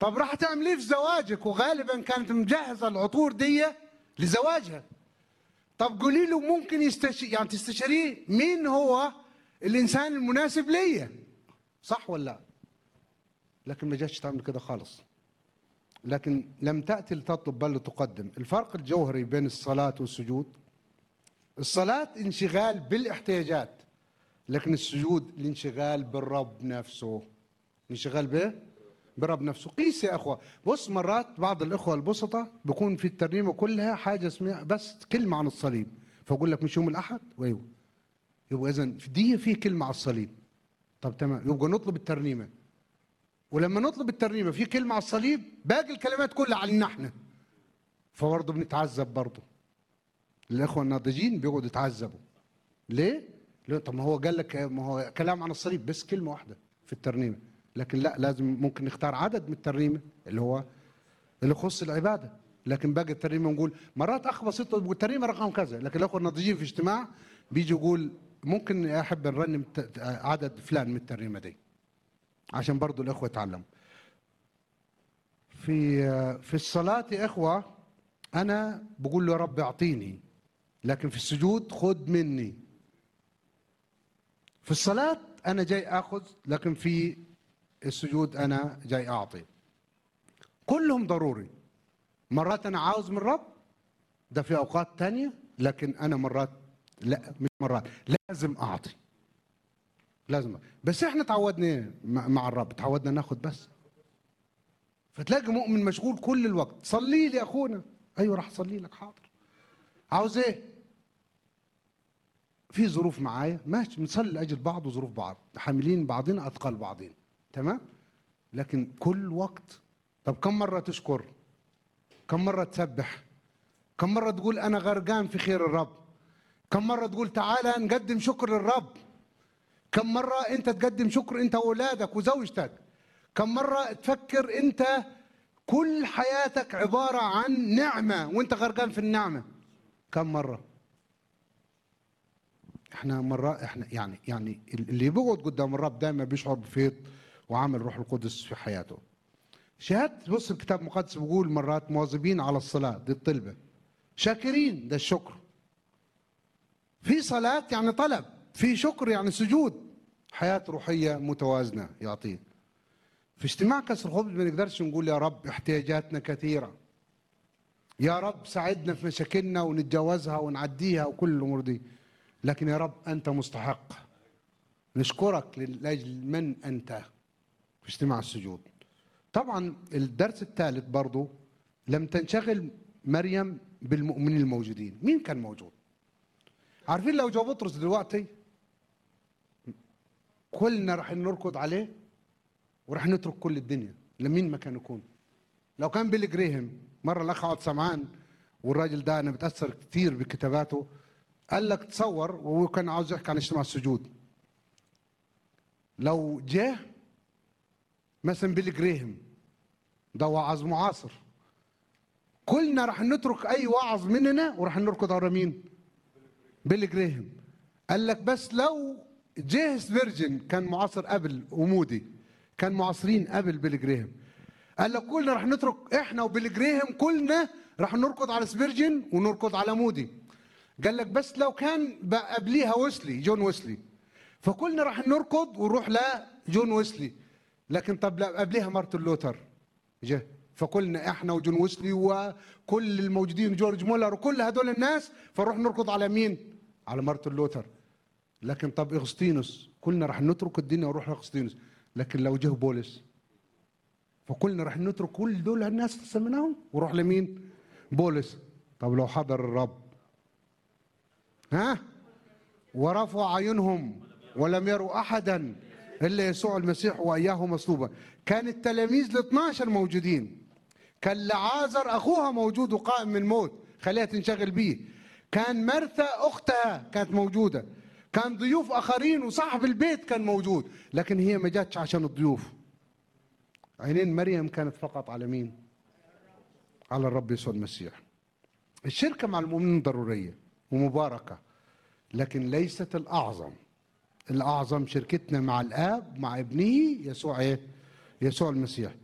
طب راح تعمل ايه في زواجك وغالبا كانت مجهزه العطور دي لزواجها طب قولي له ممكن يستش... يعني تستشيريه مين هو الانسان المناسب ليا صح ولا لا لكن ما جاتش تعمل كده خالص لكن لم تأتي لتطلب بل لتقدم الفرق الجوهري بين الصلاة والسجود الصلاة انشغال بالاحتياجات لكن السجود الانشغال بالرب نفسه انشغال به برب نفسه قيس يا اخوه بص مرات بعض الاخوه البسطة بيكون في الترنيمه كلها حاجه اسمها بس كلمه عن الصليب فاقول لك مش يوم الاحد وايوه يبقى اذا دي في كلمه على الصليب طب تمام يبقى نطلب الترنيمه ولما نطلب الترنيمه في كلمه على الصليب باقي الكلمات كلها علينا احنا فبرضه بنتعذب برضه الاخوه الناضجين بيقعدوا يتعذبوا ليه؟ ليه؟ طب ما هو قال لك ما هو كلام عن الصليب بس كلمه واحده في الترنيمه لكن لا لازم ممكن نختار عدد من الترنيمه اللي هو اللي يخص العباده لكن باقي الترنيمه نقول مرات اخ بسيط يقول الترنيمه رقم كذا لكن الاخوه الناضجين في اجتماع بيجي يقول ممكن احب نرنم ت- عدد فلان من الترنيمه دي عشان برضو الاخوه يتعلموا في في الصلاه يا اخوه انا بقول له يا رب اعطيني لكن في السجود خد مني في الصلاه انا جاي اخذ لكن في السجود انا جاي اعطي كلهم ضروري مرات انا عاوز من الرب ده في اوقات تانية لكن انا مرات لا مش مرات لازم اعطي لازم بس احنا تعودنا إيه مع مع الرب تعودنا ناخد بس فتلاقي مؤمن مشغول كل الوقت صلي لي يا اخونا ايوه راح اصلي لك حاضر عاوز ايه في ظروف معايا ماشي بنصلي لاجل بعض وظروف بعض حاملين بعضنا اثقال بعضين تمام لكن كل وقت طب كم مره تشكر كم مره تسبح كم مره تقول انا غرقان في خير الرب كم مره تقول تعالى نقدم شكر للرب كم مرة أنت تقدم شكر أنت وأولادك وزوجتك كم مرة تفكر أنت كل حياتك عبارة عن نعمة وأنت غرقان في النعمة كم مرة احنا مرة احنا يعني يعني اللي بيقعد قدام الرب دايما بيشعر بفيض وعمل روح القدس في حياته شهادة بص الكتاب المقدس بيقول مرات مواظبين على الصلاة دي الطلبة شاكرين ده الشكر في صلاة يعني طلب في شكر يعني سجود حياة روحية متوازنة يعطيه في اجتماع كسر الخبز ما نقدرش نقول يا رب احتياجاتنا كثيرة يا رب ساعدنا في مشاكلنا ونتجاوزها ونعديها وكل الأمور دي لكن يا رب أنت مستحق نشكرك لأجل من أنت في اجتماع السجود طبعا الدرس الثالث برضو لم تنشغل مريم بالمؤمنين الموجودين مين كان موجود عارفين لو جو بطرس دلوقتي كلنا راح نركض عليه وراح نترك كل الدنيا لمين ما كان يكون لو كان بيلي جريهم مره الاخ عبد سمعان والراجل ده انا بتاثر كثير بكتاباته قال لك تصور وهو كان عاوز يحكي عن اجتماع السجود لو جه مثلا بيلي جريهم ده وعظ معاصر كلنا راح نترك اي وعظ مننا وراح نركض على مين؟ بيلي جريهم قال لك بس لو جه سبيرجن كان معاصر قبل ومودي كان معاصرين قبل بيلي جريهم قال لك كلنا راح نترك احنا وبيلي جريهم كلنا راح نركض على سبيرجن ونركض على مودي قال لك بس لو كان بقى قبليها ويسلي جون ويسلي فكلنا راح نركض ونروح لجون ويسلي لكن طب لا قبليها مارتن لوثر جه فكلنا احنا وجون ويسلي وكل الموجودين جورج مولر وكل هدول الناس فنروح نركض على مين؟ على مارتن لوثر لكن طب اغسطينوس كلنا راح نترك الدنيا ونروح لاغسطينوس لكن لو جه بولس فكلنا راح نترك كل دول الناس سميناهم ونروح لمين؟ بولس طب لو حضر الرب ها ورفعوا عينهم ولم يروا احدا الا يسوع المسيح واياه مصلوبا كان التلاميذ ال 12 موجودين كان لعازر اخوها موجود وقائم من الموت خليها تنشغل بيه كان مرثا اختها كانت موجوده كان ضيوف اخرين وصاحب البيت كان موجود لكن هي ما جاتش عشان الضيوف عينين مريم كانت فقط على مين على الرب يسوع المسيح الشركه مع المؤمنين ضروريه ومباركه لكن ليست الاعظم الاعظم شركتنا مع الاب مع ابنه يسوع ايه يسوع المسيح